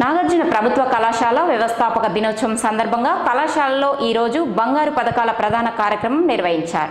నాగార్జున ప్రభుత్వ కళాశాల వ్యవస్థాపక దినోత్సవం సందర్భంగా కళాశాలలో ఈరోజు బంగారు పథకాల ప్రధాన కార్యక్రమం నిర్వహించారు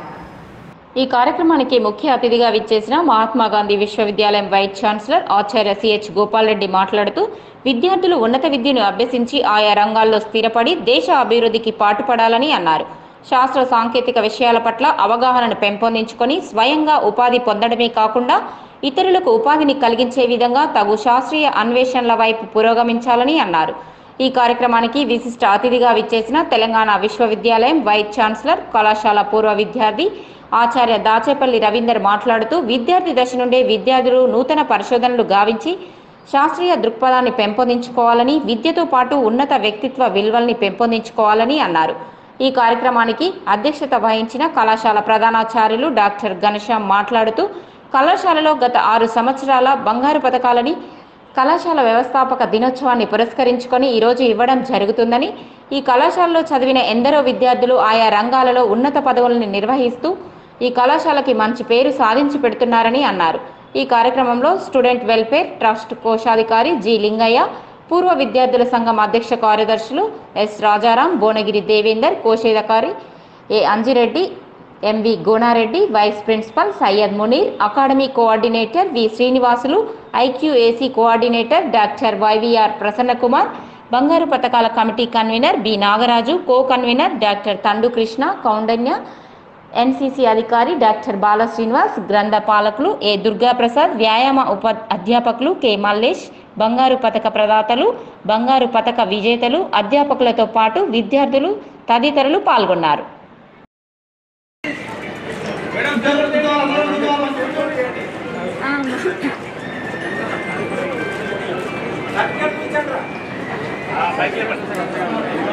ఈ కార్యక్రమానికి ముఖ్య అతిథిగా విచ్చేసిన మహాత్మా గాంధీ విశ్వవిద్యాలయం వైస్ ఛాన్సలర్ ఆచార్య సిహెచ్ గోపాల్ రెడ్డి మాట్లాడుతూ విద్యార్థులు ఉన్నత విద్యను అభ్యసించి ఆయా రంగాల్లో స్థిరపడి దేశ అభివృద్ధికి పాటుపడాలని అన్నారు శాస్త్ర సాంకేతిక విషయాల పట్ల అవగాహనను పెంపొందించుకొని స్వయంగా ఉపాధి పొందడమే కాకుండా ఇతరులకు ఉపాధిని కలిగించే విధంగా తగు శాస్త్రీయ అన్వేషణల వైపు పురోగమించాలని అన్నారు ఈ కార్యక్రమానికి విశిష్ట అతిథిగా విచ్చేసిన తెలంగాణ విశ్వవిద్యాలయం వైస్ ఛాన్సలర్ కళాశాల పూర్వ విద్యార్థి ఆచార్య దాచేపల్లి రవీందర్ మాట్లాడుతూ విద్యార్థి దశ నుండే విద్యార్థులు నూతన పరిశోధనలు గావించి శాస్త్రీయ దృక్పథాన్ని పెంపొందించుకోవాలని విద్యతో పాటు ఉన్నత వ్యక్తిత్వ విలువల్ని పెంపొందించుకోవాలని అన్నారు ఈ కార్యక్రమానికి అధ్యక్షత వహించిన కళాశాల ప్రధానాచార్యులు డాక్టర్ ఘనశ్యాం మాట్లాడుతూ కళాశాలలో గత ఆరు సంవత్సరాల బంగారు పథకాలని కళాశాల వ్యవస్థాపక దినోత్సవాన్ని పురస్కరించుకొని ఈరోజు ఇవ్వడం జరుగుతుందని ఈ కళాశాలలో చదివిన ఎందరో విద్యార్థులు ఆయా రంగాలలో ఉన్నత పదవులను నిర్వహిస్తూ ఈ కళాశాలకి మంచి పేరు సాధించి పెడుతున్నారని అన్నారు ఈ కార్యక్రమంలో స్టూడెంట్ వెల్ఫేర్ ట్రస్ట్ కోశాధికారి జి లింగయ్య పూర్వ విద్యార్థుల సంఘం అధ్యక్ష కార్యదర్శులు ఎస్ రాజారాం భువనగిరి దేవేందర్ కోశాధికారి A Anjireddy MV Gonareddy vice principal Syed Muneer academy coordinator V Srinivasulu IQAC coordinator doctor YVR Prasannakumar బంగారు పథకాల committee convener B Nagaraju co convener doctor Thandu Krishna Koundanya NCC అధికారి డాక్టర్ బాల శ్రీనివాస్ గ్రంథ పాలకులు ఏ దుర్గాప్రసాద్ వ్యాయామ ఉప అధ్యాపకులు కె మల్లేష్ బంగారు పథక ప్రదాతలు బంగారు పథక విజేతలు అధ్యాపకులతో పాటు విద్యార్థులు తదితరులు పాల్గొన్నారు సైకిల్